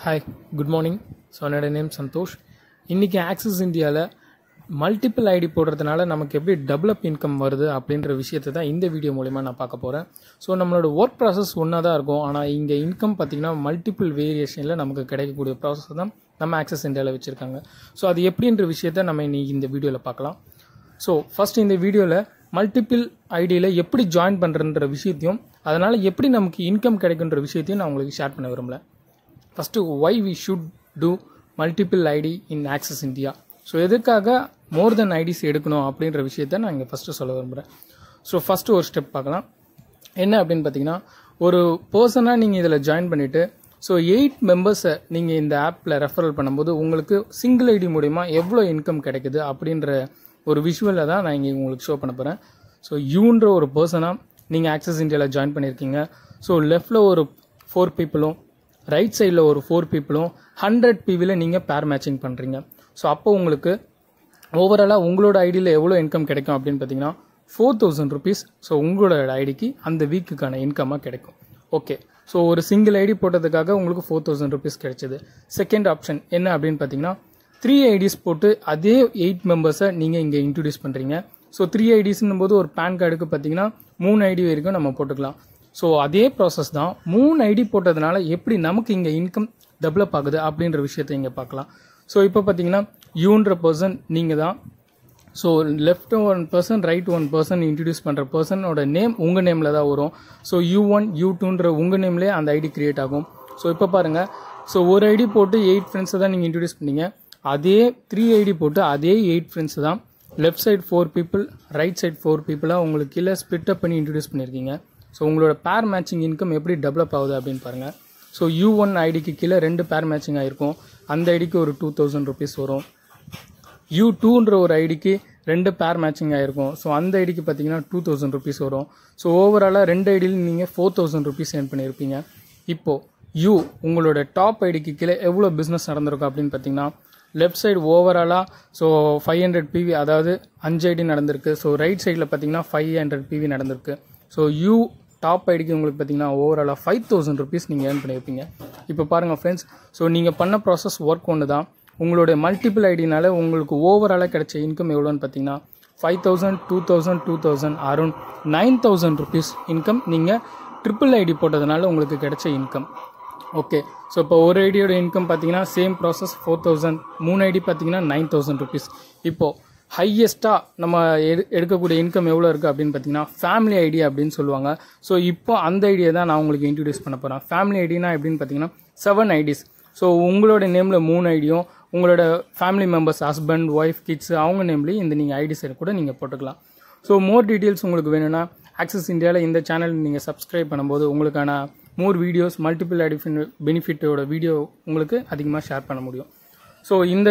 hi good morning so என்னோட name Santhosh இன்றைக்கி ஆக்சிஸ் இந்தியாவில் மல்டிபிள் ஐடி போடுறதுனால நமக்கு எப்படி டெவலப் இன்கம் வருது அப்படின்ற விஷயத்தை தான் இந்த வீடியோ மூலிமா நான் பார்க்க போகிறேன் ஸோ நம்மளோட ஒர்க் ப்ராசஸ் ஒன்றா தான் இருக்கும் ஆனால் இங்கே இன்கம் பார்த்திங்கன்னா மல்டிபிள் வேரியேஷனில் நமக்கு கிடைக்கக்கூடிய ப்ராசஸ் தான் நம்ம ஆக்சிஸ் இந்தியாவில் வச்சுருக்காங்க ஸோ அது எப்படின்ற விஷயத்த நம்ம இன்னைக்கு இந்த வீடியோவில் பார்க்கலாம் ஸோ ஃபர்ஸ்ட் இந்த வீடியோவில் மல்டிபிள் ஐடியில் எப்படி ஜாயின் பண்ணுறன்ற விஷயத்தையும் அதனால் எப்படி நமக்கு இன்கம் கிடைக்குன்ற விஷயத்தையும் நான் உங்களுக்கு ஷேர் பண்ண விரும்பல first why we should do multiple ID in Axis India so எதுக்காக மோர் தென் ஐடிஸ் எடுக்கணும் அப்படின்ற விஷயத்த நான் இங்கே ஃபஸ்ட்டு சொல்ல விரும்புகிறேன் ஸோ ஃபஸ்ட்டு ஒரு ஸ்டெப் பார்க்கலாம் என்ன அப்படின்னு பார்த்தீங்கன்னா ஒரு பர்சனாக நீங்கள் இதில் ஜாயின் பண்ணிவிட்டு ஸோ எயிட் மெம்பர்ஸை நீங்கள் இந்த ஆப்பில் ரெஃபரல் பண்ணும்போது உங்களுக்கு சிங்கிள் ஐடி மூலிமா எவ்வளோ இன்கம் கிடைக்குது அப்படின்ற ஒரு விஷுவலை தான் நான் இங்கே உங்களுக்கு ஷோ பண்ண போகிறேன் ஸோ யூன்ற ஒரு பர்சனாக நீங்கள் ஆக்சஸ் இந்தியாவில் ஜாயின் பண்ணியிருக்கீங்க ஸோ லெஃப்டில் ஒரு ஃபோர் பீப்புளும் ரைட் சைடில் ஒரு ஃபோர் பீப்புளும் ஹண்ட்ரட் பிவியில் நீங்கள் பேர் மேட்சிங் பண்ணுறீங்க ஸோ அப்போ உங்களுக்கு ஓவராலாக உங்களோட ஐடியில் எவ்வளோ இன்கம் கிடைக்கும் அப்படின்னு பார்த்தீங்கன்னா ஃபோர் தௌசண்ட் ருபீஸ் ஸோ உங்களோட ஐடிக்கு அந்த வீக்குக்கான இன்கமாக கிடைக்கும் ஓகே ஸோ ஒரு சிங்கிள் ஐடி போட்டதுக்காக உங்களுக்கு ஃபோர் தௌசண்ட் ருபீஸ் கிடைச்சது செகண்ட் ஆப்ஷன் என்ன அப்படின்னு பார்த்தீங்கன்னா த்ரீ ஐடிஸ் போட்டு அதே எயிட் மெம்பர்ஸை நீங்கள் இங்கே இன்ட்ரடியூஸ் பண்ணுறீங்க ஸோ த்ரீ ஐடிஸ்னும் போது ஒரு பேன் கார்டுக்கு பார்த்தீங்கன்னா மூணு ஐடி வரைக்கும் நம்ம போட்டுக்கலாம் ஸோ அதே ப்ராசஸ் தான் மூணு ஐடி போட்டதுனால எப்படி நமக்கு இங்கே இன்கம் டெவலப் ஆகுது அப்படின்ற விஷயத்தை இங்கே பார்க்கலாம் ஸோ இப்போ பார்த்தீங்கன்னா யூன்ற பர்சன் நீங்கள் தான் so left one person right one person introduce பண்ணுற பர்சனோட நேம் உங்கள் நேமில் தான் வரும் ஸோ யூ ஒன் யூ டூன்ற உங்கள் நேம்லேயே அந்த ஐடி கிரியேட் ஆகும் ஸோ இப்போ பாருங்கள் ஸோ ஒரு ஐடி போட்டு எயிட் ஃப்ரெண்ட்ஸை தான் நீங்கள் இன்ட்ரடியூஸ் பண்ணீங்க அதே த்ரீ ஐடி போட்டு அதே எயிட் ஃப்ரெண்ட்ஸ் தான் left side four people right side four பீப்புளாக உங்களுக்கு கீழே ஸ்பிட் அப் பண்ணி இன்ட்ரடியூஸ் பண்ணியிருக்கீங்க ஸோ உங்களோட பேர் மேட்சிங் இன்கம் எப்படி டெவலப் ஆகுது அப்படின்னு பாருங்கள் ஸோ யூ ஒன் ஐடிக்கு கீழே ரெண்டு பேர் மேட்சிங் ஆகிருக்கும் அந்த ஐடிக்கு ஒரு டூ தௌசண்ட் ருபீஸ் வரும் யூ டூன்ற ஒரு ஐடிக்கு ரெண்டு பேர் மேட்சிங் ஆகிருக்கும் ஸோ அந்த ஐடிக்கு பார்த்தீங்கன்னா டூ தௌசண்ட் ருபீஸ் வரும் ஸோ ஓவராலாக ரெண்டு ஐடியில் நீங்கள் ஃபோர் தௌசண்ட் ருபீஸ் ஏர்ன் பண்ணியிருப்பீங்க இப்போது யூ உங்களோட டாப் ஐடிக்கு கீழே எவ்வளோ பிஸ்னஸ் நடந்திருக்கும் அப்படின்னு பார்த்தீங்கன்னா லெஃப்ட் சைடு ஓவராலாக ஸோ ஃபைவ் ஹண்ட்ரட் பிவி அதாவது அஞ்சு ஐடி நடந்திருக்கு ஸோ ரைட் சைடில் பார்த்தீங்கன்னா ஃபைவ் ஹண்ட்ரட் பிவி நடந்திருக்கு ஸோ யூ டாப் ஐடிக்கு உங்களுக்கு பார்த்தீங்கன்னா ஓவராலாக ஃபைவ் தௌசண்ட் ருபீஸ் நீங்கள் ஏர்ன் பண்ணியிருப்பீங்க இப்போ பாருங்கள் ஃப்ரெண்ட்ஸ் ஸோ நீங்கள் பண்ண ப்ராசஸ் ஒர்க் ஒன்று தான் உங்களுடைய மல்டிபிள் ஐடினால உங்களுக்கு ஓவராலாக கிடைச்ச இன்கம் எவ்வளோன்னு பார்த்தீங்கன்னா five thousand two thousand two thousand around nine thousand rupees income நீங்கள் ட்ரிபிள் ஐடி போட்டதுனால உங்களுக்கு கிடைச்ச இன்கம் ஓகே ஸோ இப்போ ஒரு ஐடியோட இன்கம் பார்த்தீங்கன்னா சேம் ப்ராசஸ் ஃபோர் தௌசண்ட் மூணு ஐடி பார்த்தீங்கன்னா நைன் தௌசண்ட் ருபீஸ் இப்போது ஹையஸ்ட்டாக நம்ம எடு எடுக்கக்கூடிய இன்கம் எவ்வளோ இருக்குது அப்படின்னு பார்த்தீங்கன்னா ஃபேமிலி ஐடி அப்படின்னு சொல்லுவாங்க ஸோ இப்போ அந்த ஐடியா தான் நான் உங்களுக்கு இன்ட்ரடியூஸ் பண்ண போகிறேன் ஃபேமிலி ஐடினா எப்படின்னு பார்த்தீங்கன்னா செவன் ஐடிஸ் ஸோ உங்களோட நேமில் மூணு ஐடியும் உங்களோட family members husband wife kids அவங்க நேம்லேயும் இந்த நீங்கள் ஐடிஸ் கூட நீங்கள் போட்டுக்கலாம் ஸோ மோர் டீட்டெயில்ஸ் உங்களுக்கு வேணும்னா ஆக்சஸ் இந்தியாவில் இந்த சேனல் நீங்கள் சப்ஸ்கிரைப் பண்ணும்போது உங்களுக்கான மோர் வீடியோஸ் மல்டிபிள் ஐடி பெனிஃபிட்டோட வீடியோ உங்களுக்கு அதிகமாக ஷேர் பண்ண முடியும் ஸோ இந்த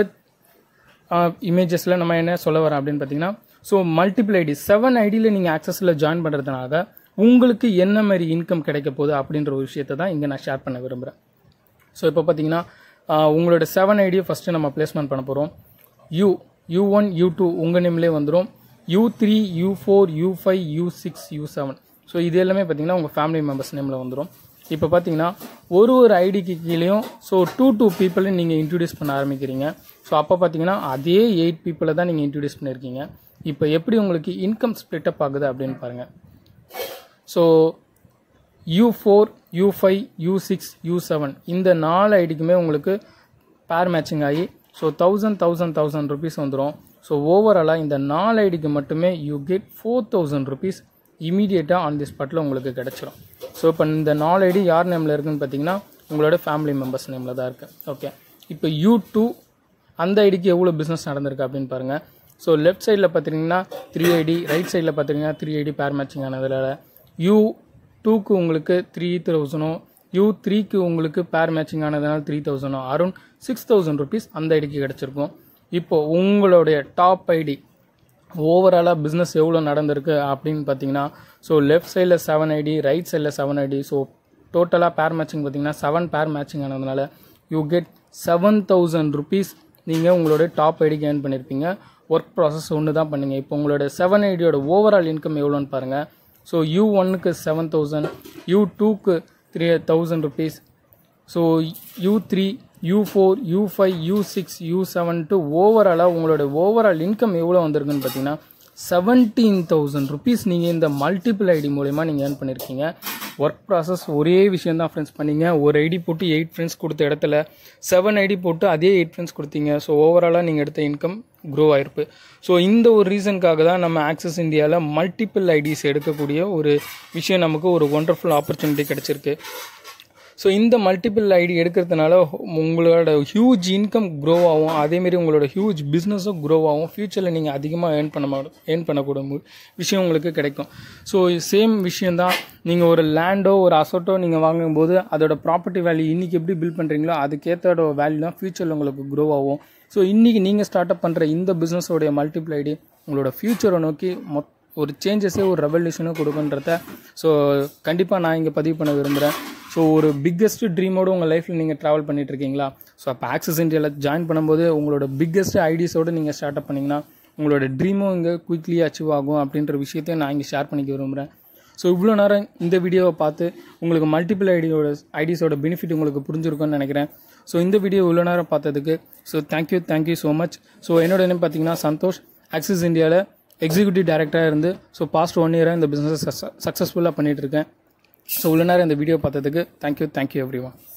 இமேஜஸில் நம்ம என்ன சொல்ல வரோம் அப்படின்னு பார்த்தீங்கன்னா ஸோ மல்டிபிள் ஐடி செவன் ஐடியில் நீங்கள் ஆக்சஸில் ஜாயின் பண்ணுறதுனால உங்களுக்கு என்ன மாதிரி இன்கம் கிடைக்க போகுது அப்படின்ற ஒரு விஷயத்தை தான் இங்கே நான் ஷேர் பண்ண விரும்புகிறேன் ஸோ இப்போ பார்த்தீங்கன்னா உங்களோட செவன் ஐடியை ஃபஸ்ட்டு நம்ம பிளேஸ்மெண்ட் பண்ண போகிறோம் you you one you two உங்கள் நேம்லேயே வந்துடும் you three you four you five you six you seven so இது எல்லாமே பார்த்தீங்கன்னா உங்கள் ஃபேமிலி மெம்பர்ஸ் நேமில் வந்துடும் இப்போ பார்த்தீங்கன்னா ஒரு ஒரு ஐடிக்கு கீழேயும் ஸோ டூ டூ பீப்புளை நீங்கள் இன்ட்ரடியூஸ் பண்ண ஆரம்பிக்கிறீங்க ஸோ அப்போ பார்த்தீங்கன்னா அதே எயிட் பீப்புளை தான் நீங்கள் இன்ட்ரடியூஸ் பண்ணியிருக்கீங்க இப்போ எப்படி உங்களுக்கு இன்கம் ஸ்ப்ளிட் அப் ஆகுது அப்படின்னு பாருங்கள் so you four you five you six you seven இந்த நாலு ஐடிக்குமே உங்களுக்கு பேர் மேட்சிங் ஆகி so thousand thousand thousand rupees வந்துடும் ஸோ ஓவராலாக இந்த நாலு ஐடிக்கு மட்டுமே you get four thousand rupees இமீடியட்டாக ஆன் தி ஸ்பாட்டில் உங்களுக்கு கிடச்சிரும் ஸோ இப்போ இந்த நாலு ஐடி யார் நேமில் இருக்குன்னு பார்த்தீங்கன்னா உங்களோட ஃபேமிலி மெம்பர்ஸ் நேமில் தான் இருக்குது ஓகே இப்போ யூ டூ அந்த ஐடிக்கு எவ்வளோ பிஸ்னஸ் நடந்திருக்கு அப்படின்னு பாருங்கள் ஸோ லெஃப்ட் சைடில் பார்த்தீங்கன்னா த்ரீ ஐடி ரைட் சைடில் பார்த்தீங்கன்னா த்ரீ ஐடி பேர் மேட்சிங் ஆனதில் யூ டூக்கு உங்களுக்கு த்ரீ தௌசண்டும் யூ த்ரீக்கு உங்களுக்கு பேர் மேட்சிங் ஆனதுனால த்ரீ தௌசண்டும் அரௌண்ட் சிக்ஸ் தௌசண்ட் ருபீஸ் அந்த ஐடிக்கு கிடச்சிருக்கும் இப்போது உங்களுடைய டாப் ஐடி ஓவராலாக பிஸ்னஸ் எவ்வளோ நடந்திருக்கு அப்படின்னு பார்த்தீங்கன்னா ஸோ லெஃப்ட் சைடில் செவன் ஐடி ரைட் சைடில் செவன் ஐடி ஸோ டோட்டலாக பேர் மேட்சிங் பார்த்தீங்கன்னா செவன் பேர் மேட்சிங் ஆனதுனால you get seven thousand rupees நீங்கள் உங்களோட டாப் ஐடிக்கு ஏர்ன் பண்ணியிருப்பீங்க ஒர்க் ப்ராசஸ் ஒன்று தான் பண்ணுங்க இப்போ உங்களோட செவன் ஐடியோட ஓவரால் இன்கம் எவ்வளோன்னு பாருங்கள் ஸோ யூ ஒன்னுக்கு செவன் தௌசண்ட் யூ டூக்கு three thousand rupees so you three you four you five you six you seven to ஓவராலாக உங்களோட ஓவரால் இன்கம் எவ்வளோ வந்திருக்குன்னு பார்த்தீங்கன்னா செவன்டீன் தௌசண்ட் ருபீஸ் நீங்கள் இந்த மல்டிபிள் ஐடி மூலயமா நீங்கள் ஏர்ன் பண்ணியிருக்கீங்க ஒர்க் ப்ராசஸ் ஒரே விஷயம் தான் ஃப்ரெண்ட்ஸ் பண்ணீங்க ஒரு ஐடி போட்டு எயிட் ஃப்ரெண்ட்ஸ் கொடுத்த இடத்துல செவன் ஐடி போட்டு அதே எயிட் ஃப்ரெண்ட்ஸ் கொடுத்தீங்க ஸோ ஓவராலாக நீங்கள் எடுத்த இன்கம் க்ரோ ஆயிருப்பு ஸோ இந்த ஒரு ரீசனுக்காக தான் நம்ம ஆக்சஸ் இந்தியாவில் மல்டிபிள் ஐடிஸ் எடுக்கக்கூடிய ஒரு விஷயம் நமக்கு ஒரு ஒண்டர்ஃபுல் ஆப்பர்ச்சுனிட்டி கிடச்சிருக்கு ஸோ இந்த மல்டிபிள் ஐடி எடுக்கிறதுனால உங்களோட ஹியூஜ் இன்கம் க்ரோ ஆகும் அதேமாரி உங்களோட ஹியூஜ் பிஸ்னஸும் க்ரோ ஆகும் ஃப்யூச்சரில் நீங்கள் அதிகமாக ஏர்ன் பண்ண ஏர்ன் பண்ணக்கூடிய மு- விஷயம் உங்களுக்கு கிடைக்கும் ஸோ சேம் விஷயந்தான் நீங்கள் ஒரு லேண்டோ ஒரு அசட்டோ நீங்கள் வாங்கும்போது அதோட ப்ராப்பர்ட்டி வேல்யூ இன்றைக்கி எப்படி பில்ட் பண்ணுறீங்களோ அதுக்கேற்றோட வேல்யூ தான் ஃப்யூச்சரில் உங்களுக்கு க்ரோ ஆகும் ஸோ இன்றைக்கி நீங்கள் ஸ்டார்ட் அப் பண்ணுற இந்த பிஸ்னஸோடைய மல்டிபிள் ஐடி உங்களோட ஃப்யூச்சரை நோக்கி மொத் ஒரு சேஞ்சஸே ஒரு ரெவல்யூஷனும் கொடுக்குன்றத ஸோ கண்டிப்பாக நான் இங்கே பதிவு பண்ண விரும்புகிறேன் ஸோ ஒரு பிக்கெஸ்ட் ட்ரீமோடு உங்கள் லைஃப்பில் நீங்கள் ட்ராவல் பண்ணிட்டு இருக்கீங்களா ஸோ அப்போ ஆக்சஸ் இந்தியாவில் ஜாயின் பண்ணும்போது உங்களோட பிக்கெஸ்ட் ஐடியாஸோடு நீங்கள் ஸ்டார்ட் அப் பண்ணிங்கன்னா உங்களோட ட்ரீமும் இங்கே குயிக்லி அச்சீவ் ஆகும் அப்படின்ற விஷயத்தையும் நான் இங்கே ஷேர் பண்ணிக்க விரும்புகிறேன் ஸோ இவ்வளோ நேரம் இந்த வீடியோவை பார்த்து உங்களுக்கு மல்டிபிள் ஐடியோட ஐடிஸோட பெனிஃபிட் உங்களுக்கு புரிஞ்சிருக்கும்னு நினைக்கிறேன் ஸோ இந்த வீடியோ இவ்வளோ நேரம் பார்த்ததுக்கு so thank you thank you so much so என்னோட நேம் பார்த்தீங்கன்னா சந்தோஷ் ஆக்சிஸ் இந்தியாவில் எக்ஸிக்யூட்டிவ் டைரக்டராக இருந்து ஸோ பாஸ்ட் ஒன் இயராக இந்த பிஸ்னஸ் சக்ஸஸ்ஃபுல்லாக பண்ணிகிட்டு இருக்கேன் ஸோ இவ்வளோ நேரம் இந்த வீடியோ பார்த்ததுக்கு தேங்க்யூ தேங்க்யூ எவ்ரி ஒன்